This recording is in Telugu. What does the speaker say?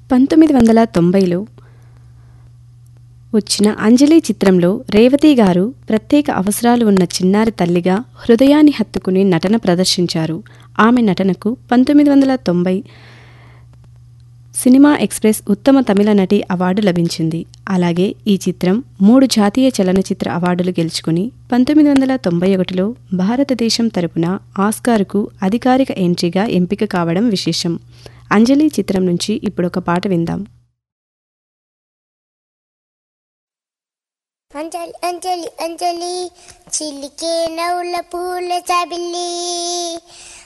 పంతొమ్మిది వందల తొంభైలో వచ్చిన అంజలి చిత్రంలో రేవతి గారు ప్రత్యేక అవసరాలు ఉన్న చిన్నారి తల్లిగా హృదయాన్ని హత్తుకుని నటన ప్రదర్శించారు ఆమె నటనకు పంతొమ్మిది వందల తొంభై సినిమా ఎక్స్ప్రెస్ ఉత్తమ తమిళ నటి అవార్డు లభించింది అలాగే ఈ చిత్రం మూడు జాతీయ చలనచిత్ర అవార్డులు గెలుచుకుని పంతొమ్మిది వందల తొంభై ఒకటిలో భారతదేశం తరపున ఆస్కార్కు అధికారిక ఎంట్రీగా ఎంపిక కావడం విశేషం అంజలి చిత్రం నుంచి ఇప్పుడు ఒక పాట విందాం అంజలి అంజలి అంజలి చిలికే నవ్వుల పూల చబిల్లి